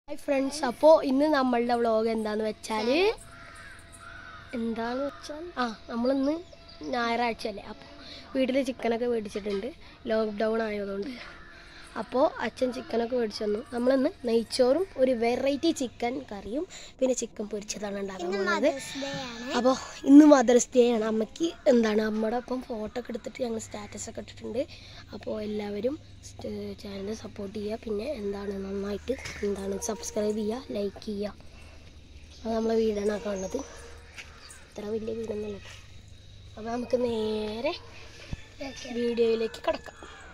Hi friends അപ്പോൾ ഇന്ന് നമ്മളുടെ വ്ളോഗ് എന്താന്ന് വെച്ചാൽ എന്താന്ന് വെച്ചാൽ ആ നമ്മളിന്ന് ഞായറാഴ്ച അല്ലേ അപ്പോൾ വീട്ടിൽ ചിക്കനൊക്കെ മേടിച്ചിട്ടുണ്ട് ലോക്ക്ഡൗൺ ആയതുകൊണ്ട് അപ്പോൾ അച്ഛൻ ചിക്കനൊക്കെ മേടിച്ചു തന്നു നമ്മളിന്ന് നെയ്ച്ചോറും ഒരു വെറൈറ്റി ചിക്കൻ കറിയും പിന്നെ ചിക്കൻ പൊരിച്ചതാണ് ഉണ്ടാക്കാൻ പോകുന്നത് അപ്പോൾ ഇന്ന് മദർസ് ഡേ ആണ് അമ്മയ്ക്ക് എന്താണ് അമ്മയുടെ ഒപ്പം ഫോട്ടോ ഒക്കെ എടുത്തിട്ട് ഞങ്ങൾ സ്റ്റാറ്റസ് ഒക്കെ ഇട്ടിട്ടുണ്ട് അപ്പോൾ എല്ലാവരും ചാനൽ സപ്പോർട്ട് ചെയ്യുക പിന്നെ എന്താണ് നന്നായിട്ട് എന്താണ് സബ്സ്ക്രൈബ് ചെയ്യുക ലൈക്ക് ചെയ്യുക അത് നമ്മളെ വീടാണ് ആ കാണുന്നത് ഇത്ര വലിയ വീടൊന്നുമല്ല അപ്പോൾ നമുക്ക് നേരെ വീഡിയോയിലേക്ക് കിടക്കാം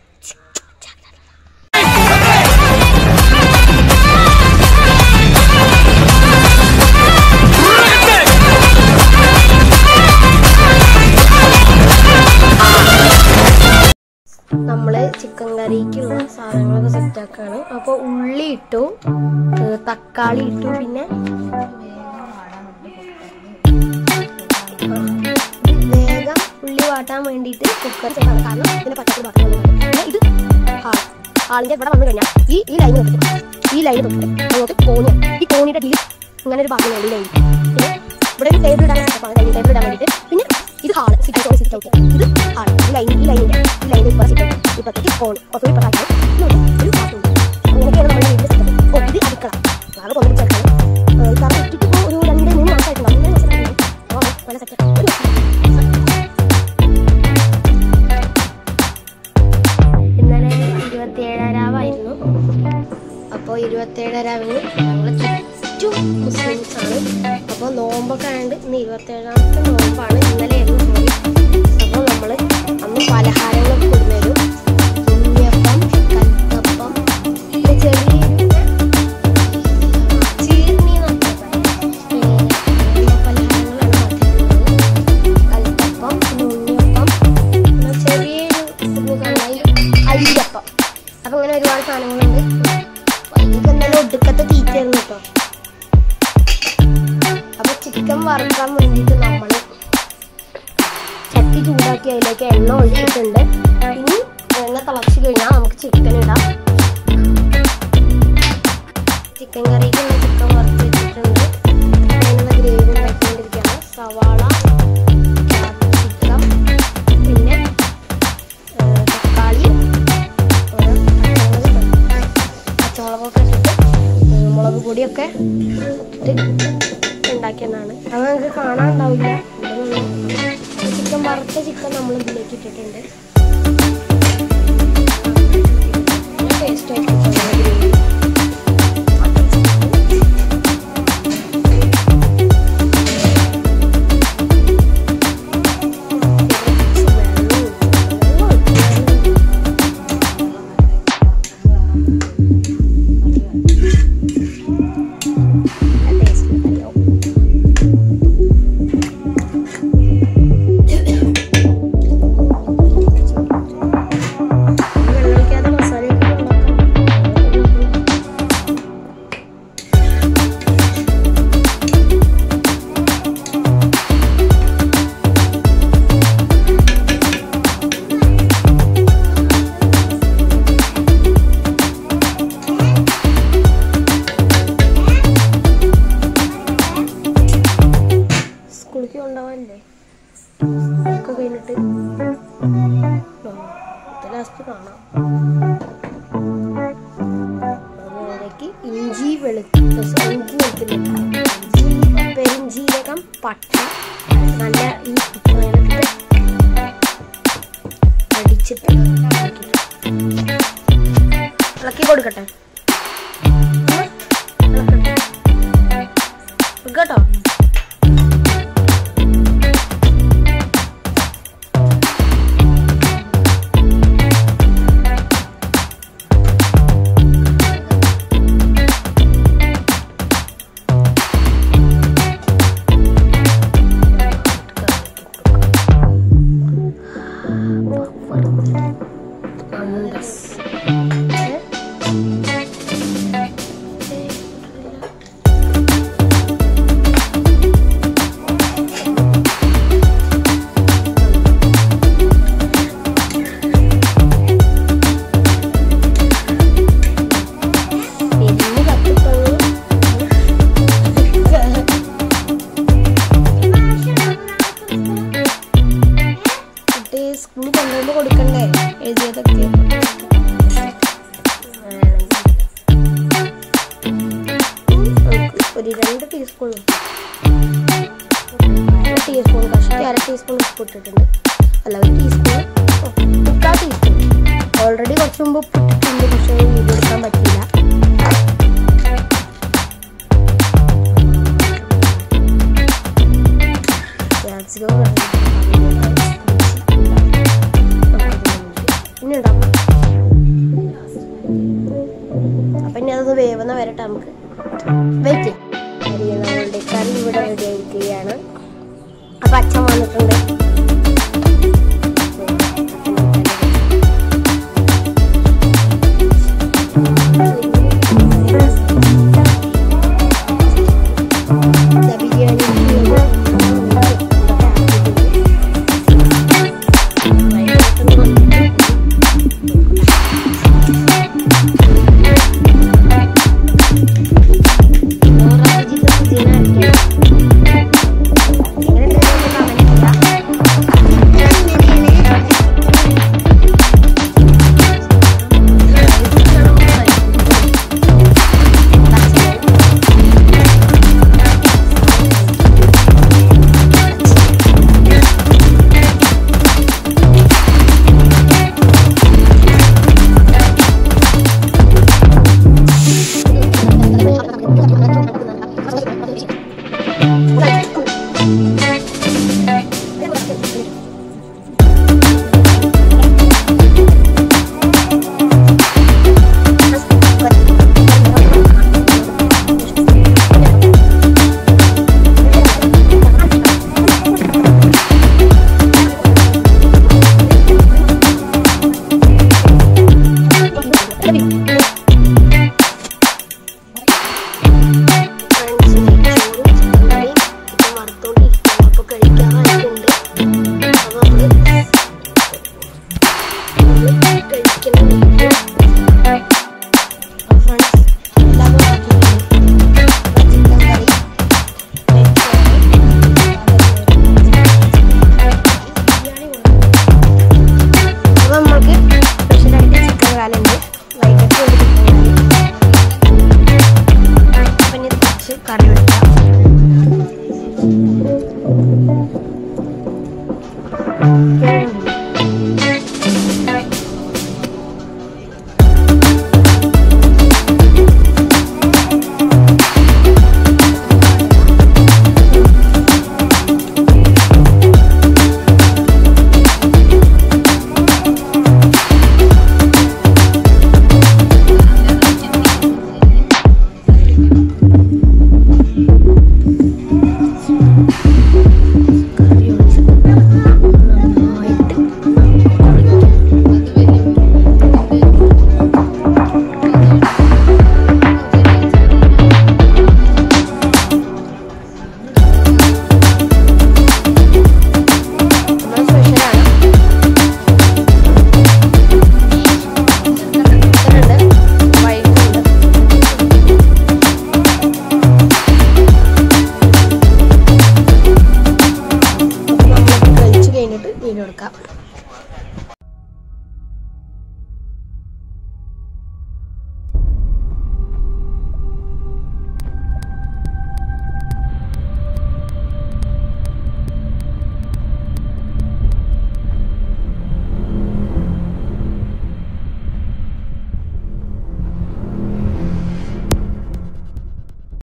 നമ്മൾ ചിക്കൻ കറിക്കുള്ള സാധനങ്ങളൊക്കെ സെറ്റാക്കാണ് അപ്പോൾ ഉള്ളി ഇട്ടു ഏഹ് തക്കാളി ഇട്ടു പിന്നെ വേഗം ഉള്ളി വാട്ടാൻ വേണ്ടിയിട്ട് കുക്കർ ചെയ്യണം കാരണം ഇതിന്റെ പച്ചക്കറി ബാക്കി പിന്നെ ഇത് ഹാൾ ഹാളിന്റെ ഇവിടെ വന്നു കഴിഞ്ഞാൽ ഈ ഈ ലൈൻ നോക്കിട്ട് ഈ ലൈൻ നോക്കിട്ട് അങ്ങോട്ട് കോണി ഈ കോണിയുടെ അടിയിൽ ഇങ്ങനെ ഒരു ഭാഗം വേണ്ടി ലൈൻ പിന്നെ ഇവിടെ ഒരു ടേബിൾ ഇടാൻ സെറ്റപ്പാണ് ഡൈനിങ് ടേബിൾ ഇടാൻ വേണ്ടിയിട്ട് പിന്നെ ഇത് hall sit out sit out ഇത് ഹാൾ ഈ ലൈൻ ഈ ലൈനിന്റെ ഈ ലൈൻ ഇപ്പോൾ സിറ്റ് ഔട്ട് ഇപ്പത്തേക്ക് കോൺ കുറച്ചുകൂടി ഇപ്പത്താക്കി ഒരു ബാത്റൂം അങ്ങനെയൊക്കെയാണ് നമ്മുടെ വീട്ടിൽ സെറ്റപ്പ് ഓ ഇത് അടുക്കള നാളെ കൊണ്ടു ചേർക്കണം കാരണം ഇട്ടിട്ട് ഇപ്പോൾ ഒരു രണ്ട് മൂന്ന് മാസമായിട്ടുണ്ടാവും മൂന്ന് മാസമായിട്ടുണ്ടാവും ഓ നല്ല സെറ്റ് ഒരു ഇന്നലെ ഇരുപത്തിയേഴാം രാവായിരുന്നു അപ്പോൾ ഇരുപത്തിയേഴാം രാവിന് ഞങ്ങൾ ചുറ്റും മുസ്ലിംസ് ആണ് അപ്പോൾ നോമ്പൊക്കെ ആയതുകൊണ്ട് ഇന്ന് ഇരുപത്തേഴാമത്തെ നോമ്പാണ് ഇന്നലെയായിരുന്നു പോയി അപ്പോൾ നമ്മൾ അന്ന് പലഹാരങ്ങളൊക്കെ കൊണ്ടുവരും ഉണ്ണിയപ്പം കൽത്തപ്പം പിന്നെ ചെറിയൊരു ചീർണി പലഹാരങ്ങളാണ് പറഞ്ഞിട്ടുള്ളത് കൽത്തപ്പം പിന്നെ ഉണ്ണിയപ്പം പിന്നെ ചെറിയൊരു കണ്ടായി അരിയപ്പം അപ്പൊ അങ്ങനെ ഒരുപാട് സാധനങ്ങളുണ്ട് വൈകിട്ട് എന്തായാലും ഒടുക്കത്തെ തീറ്റായിരുന്നു കേട്ടോ അപ്പൊ ചിക്കൻ വറുക്കാൻ വേണ്ടിയിട്ട് നമ്മൾ ചട്ടി ചൂടാക്കി അതിലേക്ക് എണ്ണ ഒഴിച്ചിട്ടുണ്ട് ഇനി എണ്ണ തിളച്ച് കഴിഞ്ഞാൽ നമുക്ക് ചിക്കൻ ഇടാം ചിക്കൻ കറിക്കുള്ള ചിക്കൻ വറുത്ത് വെച്ചിട്ടുണ്ട് അതിനുള്ള ഗ്രേവി ഉണ്ടാക്കിക്കൊണ്ടിരിക്കുകയാണ് സവാള ക്യാപ്സിക്കം പിന്നെ ഏഹ്, തക്കാളി ഓരോ പച്ചമുളക് പച്ചമുളകൊക്കെ ഇട്ടിട്ട് ഏഹ്, മുളക് പൊടിയൊക്കെ ഇട്ടിട്ട് ഉണ്ടാക്കിയതാണ് അത് നമുക്ക് കാണാൻ ഉണ്ടാവില്ല ചിക്കൻ വറുത്ത ചിക്കൻ നമ്മൾ ഇതിലേക്ക് ഇട്ടിട്ടുണ്ട് ടേസ്റ്റ് ആയിട്ട് ഗ്രേവി വെള്ളമൊഴിക്കാതെ മസാലയൊക്കെ ഉണ്ടാക്കാം സ്കൂളിലേക്ക് കൊണ്ടുപോകാനല്ലേ ഒക്കെ കഴിഞ്ഞിട്ട് ലാസ്റ്റ് കാണാം അതിലേക്ക് ഇഞ്ചി വെളുത്ത ഇഞ്ചി വെളുത്തില്ല ഇഞ്ചി പെരിഞ്ചീരകം പട്ട നല്ല ഈ ഇതിട്ട് അടിച്ചിട്ട് ഇളക്കി കൊടുക്കട്ടെ ഉം, ഇളക്കട്ടെ. കേട്ടോ അന്തസ് ഒരു രണ്ട് ടീസ്പൂൺ അര ടീസ്പൂൺ കഷ്ടി അര ടീസ്പൂൺ ഉപ്പ് ഇട്ടിട്ടുണ്ട് അല്ല ഒരു ടീസ്പൂൺ മുക്കാൽ ടീസ്പൂൺ ഓൾറെഡി കുറച്ച് മുമ്പ് ഉപ്പ് ഇട്ടിട്ടുണ്ട് പക്ഷേ വീഡിയോ എടുക്കാൻ പറ്റില്ല ക്യാപ്സിക്കം പിന്നെ ഉണ്ടാവും അപ്പം ഇനി അതൊന്ന് വേവുന്ന വരട്ടെ നമുക്ക് വെയിറ്റ് ചെയ്യാം നമ്മളുടെ കറി ഇവിടെ റെഡി ആയിരിക്കുകയാണ് അപ്പം അച്ഛൻ വന്നിട്ടുണ്ട്